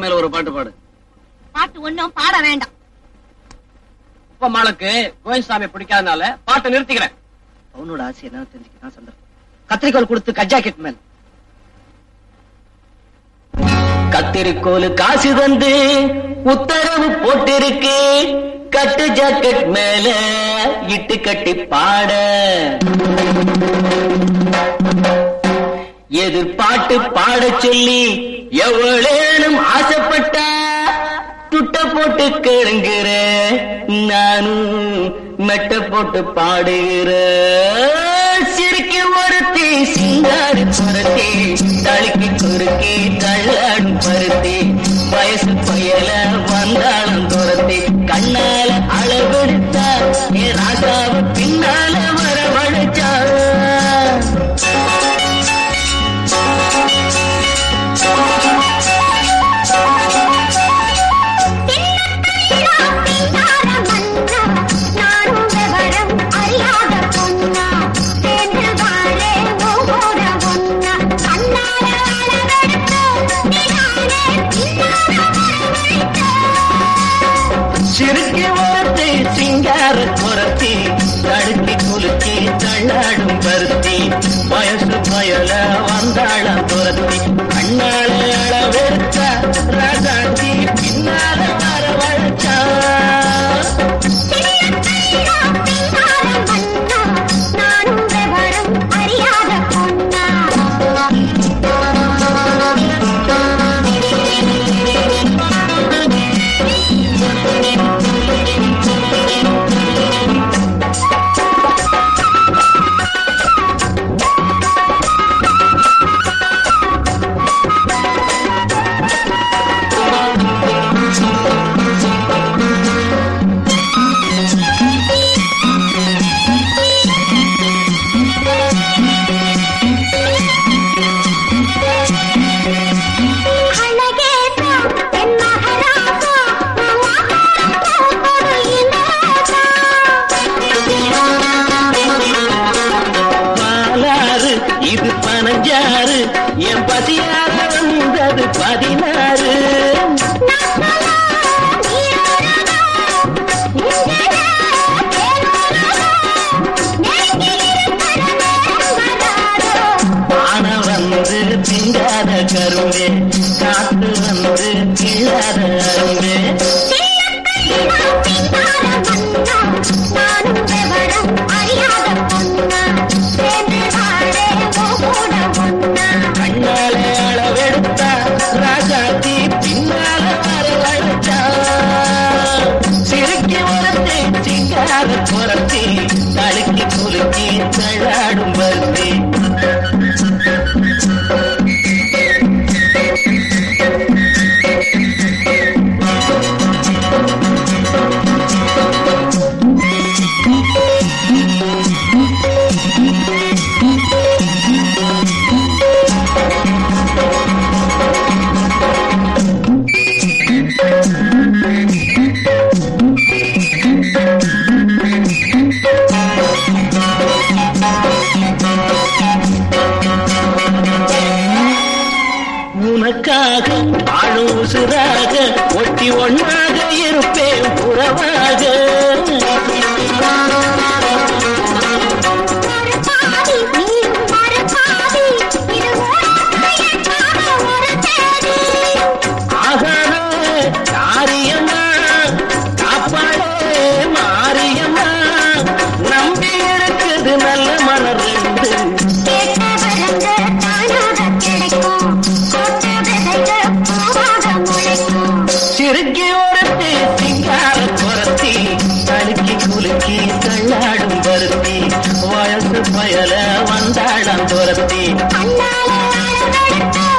மேல ஒரு பாட்டு பாடு பாட்டு ஒண்ணும் பாட வேண்டாம் இப்ப மாளுக்கு கோயில்சாமி பிடிக்காதனால பாட்டை நிறுத்திக்கிறேன் அவனோட ஆசை என்ன தெரிஞ்சுக்கலாம் சந்தர்ப்பம் கத்திரிக்கோல் கொடுத்து கஜா கிட் மேல் கத்திரிக்கோலு காசு வந்து உத்தரவு போட்டிருக்கு கட்டு ஜாக்கெட் மேல இட்டு கட்டி பாட எதிர்பாட்டு பாட சொல்லி எவ்வளேனும் ஆசைப்பட்டா துட்ட போட்டு கேளுங்கிற நானும் மெட்ட போட்டு பாடுகிற சிரிக்கு ஒருத்தி சிங்காரி புரத்தி தழுக்கி குறுக்கி தள்ளாடும் பருத்தி வயசு பயல வந்தாலும் துரத்தி கண்ணால அளவெடுத்தா ஏ ராசாவ பின்னால வரவழைச்சா சிறுக்கி ஓரத்தை சிங்கார குரத்தி தடுக்கி குலுக்கி தள்ளாடும் பருத்தி வயசு பயல வந்தாளம் துரத்தி கண்ணால அளவெடுத்த ராசாத்தி பின்னால வரவழைச்சா பாலாறு இது பனஞ்சாறு என் பசியார வந்தது பதினாறு ஆன வந்து திங்காத கரும்பே காத்து வந்து கீழாத அரும்பே கண்ணாலே அளவெடுத்தா ராஜாத்தி பின்னால வரவழைச்சா சிறுக்கி உரத்தி சிங்கார புரத்தி தடுக்கி குலுக்கி தள்ளாடும் வருத்தி உனக்காக ஆளும் உசுராக ஒட்டி ஒன்னாக இருப்பேன் புறவாக ஆகாத காரியம்மா காப்பாடே மாரியம்மா நம்பி இருக்குது நல்ல மலர் ரெண்டு சிறுக்கி ஓரத்து சிங்கார குரத்தி தடுக்கி குலுக்கி தள்ளாடும் பருத்தி வயசு பயல வந்தாளம் துரத்தி அண்ணாலே அழகெடுத்த